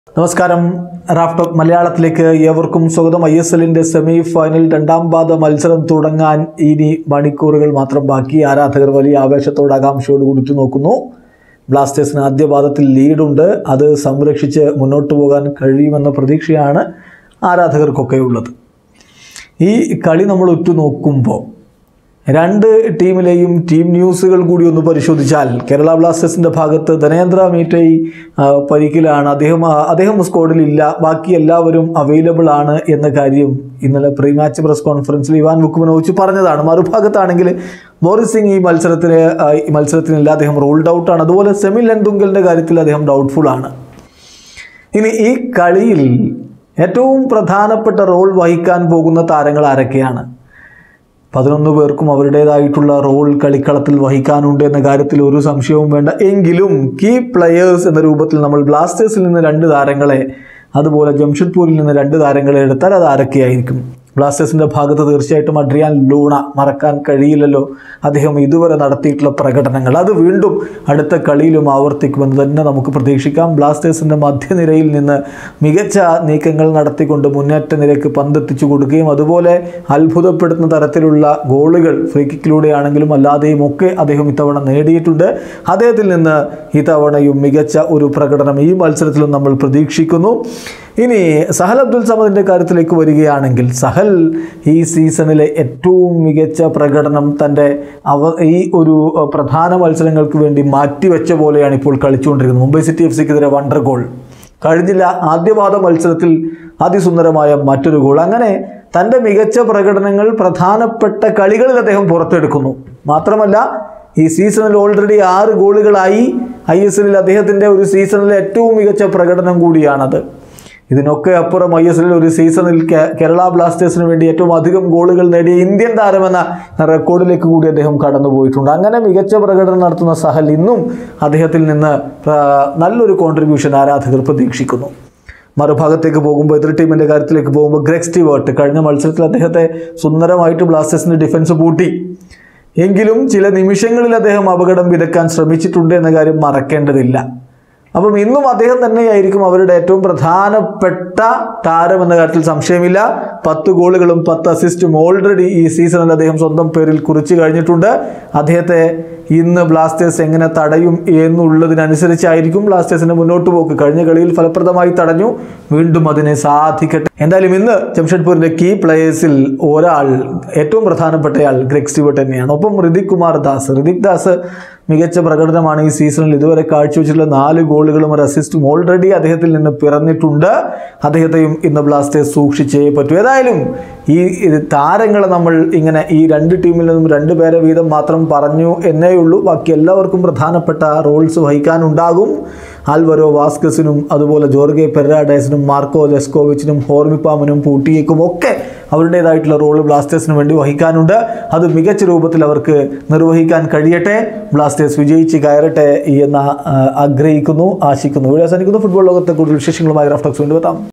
നമസ്കാരം റാഫ്ടോപ്പ് മലയാളത്തിലേക്ക് ഏവർക്കും സ്വാഗതം ഐ എസ് എല്ലിൻ്റെ സെമി ഫൈനൽ രണ്ടാം പാദ മത്സരം തുടങ്ങാൻ ഇനി മണിക്കൂറുകൾ മാത്രം ബാക്കി ആരാധകർ വലിയ ആവേശത്തോടെ ആകാംക്ഷയോട് കുടിച്ചു നോക്കുന്നു ബ്ലാസ്റ്റേഴ്സിന് ആദ്യ പാദത്തിൽ ലീഡുണ്ട് അത് സംരക്ഷിച്ച് മുന്നോട്ട് പോകാൻ കഴിയുമെന്ന പ്രതീക്ഷയാണ് ആരാധകർക്കൊക്കെ ഉള്ളത് ഈ കളി നമ്മൾ ഉറ്റുനോക്കുമ്പോൾ രണ്ട് ടീമിലെയും ടീം ന്യൂസുകൾ കൂടി ഒന്ന് പരിശോധിച്ചാൽ കേരള ബ്ലാസ്റ്റേഴ്സിൻ്റെ ഭാഗത്ത് ധനേന്ദ്ര മീറ്റൈ ആ, പരിക്കിലാണ് അദ്ദേഹം ആ, അദ്ദേഹം സ്ക്വാഡിലില്ല ബാക്കി എല്ലാവരും അവൈലബിൾ ആണ് എന്ന കാര്യം ഇന്നലെ പ്രീ മാച്ച് പ്രസ് കോൺഫറൻസിൽ ഇവാൻ വുക്കുമനോവിച്ച് പറഞ്ഞതാണ് മറുഭാഗത്താണെങ്കിൽ ബോറിസ് സിംഗ് ഈ മത്സരത്തിന് ആ, ഈ മത്സരത്തിനില്ല അദ്ദേഹം റോൾഡ് ഔട്ടാണ് അതുപോലെ സെമിൽ ലെന്തുങ്കലിൻ്റെ കാര്യത്തിൽ അദ്ദേഹം ഡൗട്ട്ഫുൾ ആണ് ഇനി ഈ കളിയിൽ ഏറ്റവും പ്രധാനപ്പെട്ട റോൾ വഹിക്കാൻ പോകുന്ന താരങ്ങൾ ആരൊക്കെയാണ് പതിനൊന്ന് പേർക്കും അവരുടേതായിട്ടുള്ള റോൾ കളിക്കളത്തിൽ വഹിക്കാനുണ്ട് എന്ന കാര്യത്തിൽ ഒരു സംശയവും വേണ്ട എങ്കിലും കീ പ്ലെയേഴ്സ് എന്ന രൂപത്തിൽ നമ്മൾ ബ്ലാസ്റ്റേഴ്സിൽ നിന്ന് രണ്ട് താരങ്ങളെ അതുപോലെ ജംഷഡ്പൂരിൽ നിന്ന് രണ്ട് താരങ്ങളെ എടുത്താൽ അത് ആരൊക്കെയായിരിക്കും ബ്ലാസ്റ്റേഴ്സിൻ്റെ ഭാഗത്ത് തീർച്ചയായിട്ടും അഡ്രിയാൻ ലൂണ മറക്കാൻ കഴിയില്ലല്ലോ അദ്ദേഹം ഇതുവരെ നടത്തിയിട്ടുള്ള പ്രകടനങ്ങൾ അത് വീണ്ടും അടുത്ത കളിയിലും ആവർത്തിക്കുമെന്ന് തന്നെ നമുക്ക് പ്രതീക്ഷിക്കാം ബ്ലാസ്റ്റേഴ്സിൻ്റെ മധ്യനിരയിൽ നിന്ന് മികച്ച നീക്കങ്ങൾ നടത്തിക്കൊണ്ട് മുന്നേറ്റ നിരക്ക് പന്തെത്തിച്ചു കൊടുക്കുകയും അതുപോലെ അത്ഭുതപ്പെടുത്തുന്ന തരത്തിലുള്ള ഗോളുകൾ ഫ്രീ കിക്കിലൂടെയാണെങ്കിലും അല്ലാതെയും ഒക്കെ അദ്ദേഹം ഇത്തവണ നേടിയിട്ടുണ്ട് അദ്ദേഹത്തിൽ നിന്ന് ഇത്തവണയും മികച്ച ഒരു പ്രകടനം ഈ മത്സരത്തിലും നമ്മൾ പ്രതീക്ഷിക്കുന്നു ഇനി സഹൽ അബ്ദുൽ സമദിൻ്റെ കാര്യത്തിലേക്ക് വരികയാണെങ്കിൽ സഹൽ ഈ സീസണിലെ ഏറ്റവും മികച്ച പ്രകടനം തൻ്റെ അവ ഈ ഒരു അഹ്, പ്രധാന മത്സരങ്ങൾക്ക് വേണ്ടി മാറ്റിവെച്ച പോലെയാണ് ഇപ്പോൾ കളിച്ചുകൊണ്ടിരിക്കുന്നത് മുംബൈ സിറ്റി എഫ് സിക്കെതിരെ വണ്ടർ ഗോൾ കഴിഞ്ഞില്ല ആദ്യപാദ മത്സരത്തിൽ അതിസുന്ദരമായ മറ്റൊരു ഗോൾ അങ്ങനെ തൻ്റെ മികച്ച പ്രകടനങ്ങൾ പ്രധാനപ്പെട്ട കളികളിൽ അദ്ദേഹം പുറത്തെടുക്കുന്നു മാത്രമല്ല ഈ സീസണിൽ ഓൾറെഡി ആറ് ഗോളുകളായി ഐ എസ് എല്ലിൽ അദ്ദേഹത്തിൻ്റെ ഒരു സീസണിലെ ഏറ്റവും മികച്ച പ്രകടനം കൂടിയാണത് ഇതിനൊക്കെ അപ്പുറം ഐ എസ് എല്ലിൽ ഒരു സീസണിൽ കേ- കേരള ബ്ലാസ്റ്റേഴ്സിന് വേണ്ടി ഏറ്റവും അധികം ഗോളുകൾ നേടിയ ഇന്ത്യൻ താരമെന്ന റെക്കോർഡിലേക്ക് കൂടി അദ്ദേഹം കടന്നുപോയിട്ടുണ്ട് അങ്ങനെ മികച്ച പ്രകടനം നടത്തുന്ന സഹൽ ഇന്നും അദ്ദേഹത്തിൽ നിന്ന് ആ, നല്ലൊരു കോൺട്രിബ്യൂഷൻ ആരാധകർ പ്രതീക്ഷിക്കുന്നു മറുഭാഗത്തേക്ക് പോകുമ്പോൾ എതിർ ടീമിൻ്റെ കാര്യത്തിലേക്ക് പോകുമ്പോൾ ഗ്രെഗ് സ്റ്റിവേർട്ട് കഴിഞ്ഞ മത്സരത്തിൽ അദ്ദേഹത്തെ സുന്ദരമായിട്ട് ബ്ലാസ്റ്റേഴ്സിൻ്റെ ഡിഫൻസ് പൂട്ടി എങ്കിലും ചില നിമിഷങ്ങളിൽ അദ്ദേഹം അപകടം വിതക്കാൻ ശ്രമിച്ചിട്ടുണ്ട് എന്ന കാര്യം മറക്കേണ്ടതില്ല അപ്പം ഇന്നും അദ്ദേഹം തന്നെയായിരിക്കും അവരുടെ ഏറ്റവും പ്രധാനപ്പെട്ട താരം എന്ന കാര്യത്തിൽ സംശയമില്ല പത്ത് ഗോളുകളും പത്ത് അസിസ്റ്റും ഓൾറെഡി ഈ സീസണിൽ അദ്ദേഹം സ്വന്തം പേരിൽ കുറിച്ച് കഴിഞ്ഞിട്ടുണ്ട് അദ്ദേഹത്തെ ഇന്ന് ബ്ലാസ്റ്റേഴ്സ് എങ്ങനെ തടയും എന്നുള്ളതിനനുസരിച്ചായിരിക്കും ബ്ലാസ്റ്റേഴ്സിന്റെ മുന്നോട്ട് പോക്ക് കഴിഞ്ഞ കളിയിൽ ഫലപ്രദമായി തടഞ്ഞു വീണ്ടും അതിനെ സാധിക്കട്ടെ എന്തായാലും ഇന്ന് ജംഷഡ്പൂരിന്റെ കീ പ്ലേയേഴ്സിൽ ഒരാൾ ഏറ്റവും പ്രധാനപ്പെട്ടയാൾ ഗ്രെഗ് സ്റ്റിവട്ട് തന്നെയാണ് ഒപ്പം ഋതിക് കുമാർ ദാസ് ഋതിക് ദാസ് മികച്ച പ്രകടനമാണ് ഈ സീസണിൽ ഇതുവരെ കാഴ്ചവെച്ചിട്ടുള്ള നാല് ഗോളുകളും ഒരു അസിസ്റ്റും ഓൾറെഡി അദ്ദേഹത്തിൽ നിന്ന് പിറന്നിട്ടുണ്ട് അദ്ദേഹത്തെയും ഇന്ന് ബ്ലാസ്റ്റേഴ്സ് സൂക്ഷിച്ചേ പറ്റൂ ഏതായാലും ഈ ഇത് താരങ്ങളെ നമ്മൾ ഇങ്ങനെ ഈ രണ്ട് ടീമിൽ നിന്നും രണ്ട് പേരെ വീതം മാത്രം പറഞ്ഞു എന്നേ ഉള്ളൂ ബാക്കി എല്ലാവർക്കും പ്രധാനപ്പെട്ട റോൾസ് വഹിക്കാനുണ്ടാകും ആൽവരോ വാസ്കസിനും അതുപോലെ ജോർഗെ പെരാഡേസിനും മാർക്കോ ലെസ്കോവിച്ചിനും ഹോർമിപ്പാമിനും പൂട്ടിയേക്കും ഒക്കെ അവരുടേതായിട്ടുള്ള റോള് ബ്ലാസ്റ്റേഴ്സിന് വേണ്ടി വഹിക്കാനുണ്ട് അത് മികച്ച രൂപത്തിൽ അവർക്ക് നിർവഹിക്കാൻ കഴിയട്ടെ ബ്ലാസ്റ്റേഴ്സ് വിജയിച്ച് കയറട്ടെ എന്ന് ആ, ആഗ്രഹിക്കുന്നു ആശിക്കുന്നു വീഡിയോ അവസാനിക്കുന്നു ഫുട്ബോൾ ലോകത്തെ കൂടുതൽ വിശേഷങ്ങളുമായി റഫ്റ്റോക്സ് വീണ്ടും എത്താം